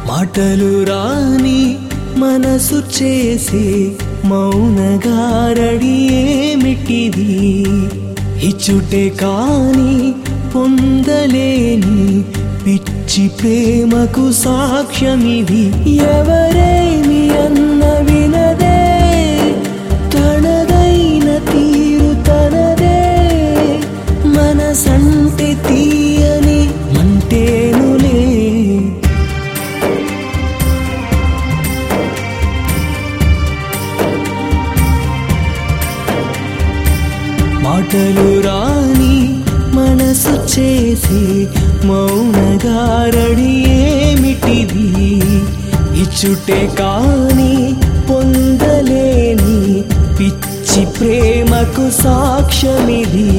మాటలు రాని మనసు చేసే మౌనగారడి ఏమిటిది ఇచ్చుటే కాని పొందలేని పిచ్చి ప్రేమకు సాక్ష్యమిది ఎవరేమి అన్న వినదే తనదైన తీరు తనదే మనసంటే తీయని మంటేనులే మాటలు రాని మనసు చేసి మౌనగారడి ఏమిటిది ఇచ్చుటే కాని పొందలేని పిచ్చి ప్రేమకు సాక్ష్యమిది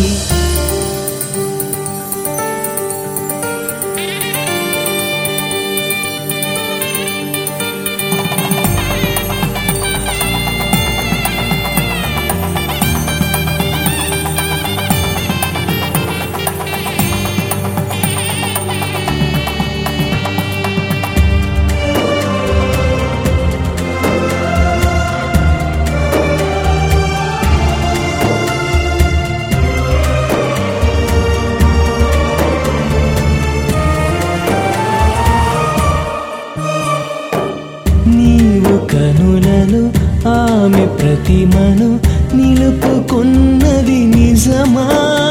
నీవు కనులలో ఆమె ప్రతిమను నిలుపుకున్నది నిజమా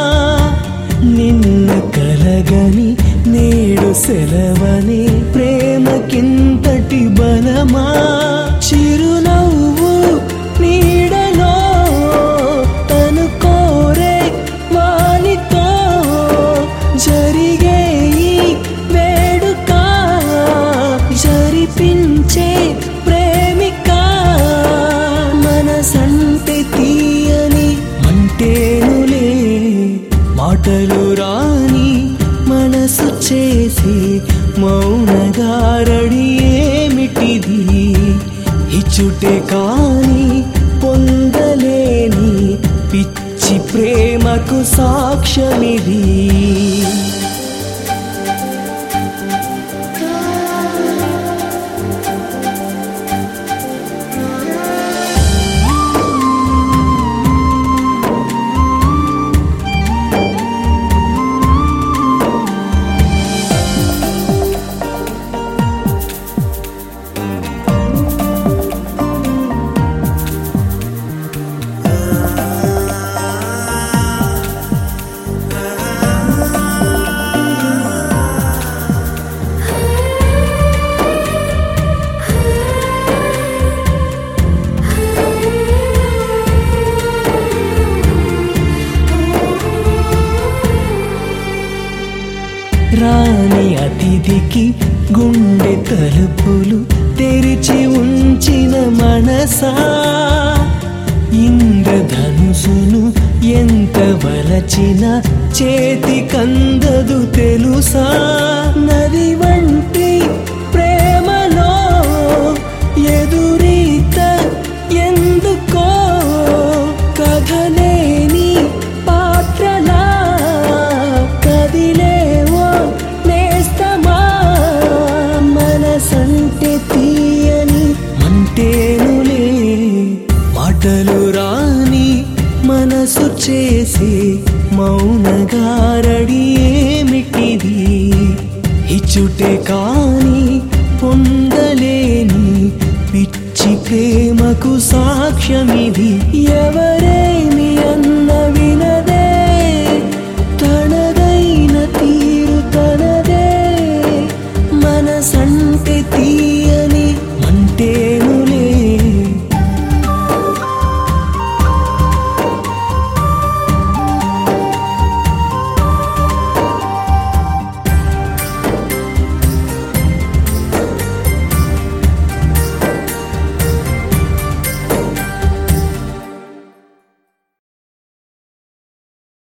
నిన్న కలగని నేడు సెలవని ప్రేమకింతటి బలమా చిరునవ్వు నీడలో తను కోరే వానితో జరిగే ఈ వేడుక జరిపించే ప్రేమిక మనసంటే తీయని మంటేనులే మాటలు రాని మనసు చేసి మౌనగారడి ఏమిటిది ఇచ్చుటే కాని పొందలేని పిచ్చి ప్రేమకు సాక్ష్యమిది రాని అతిథికి గుండె తలుపులు తెరిచి ఉంచిన మనసా ఇంద్రధనుసును ఎంత వలచిన చేతి కందదు తెలుసా నది వంటి ప్రేమలో ఎదురీత ఎందుకో కథలేని పాత్రలా కదిలేవో నేస్తమా మనసంటే తీయని మంటేనులే మాటలు రాని మనసు చేసి మౌనగా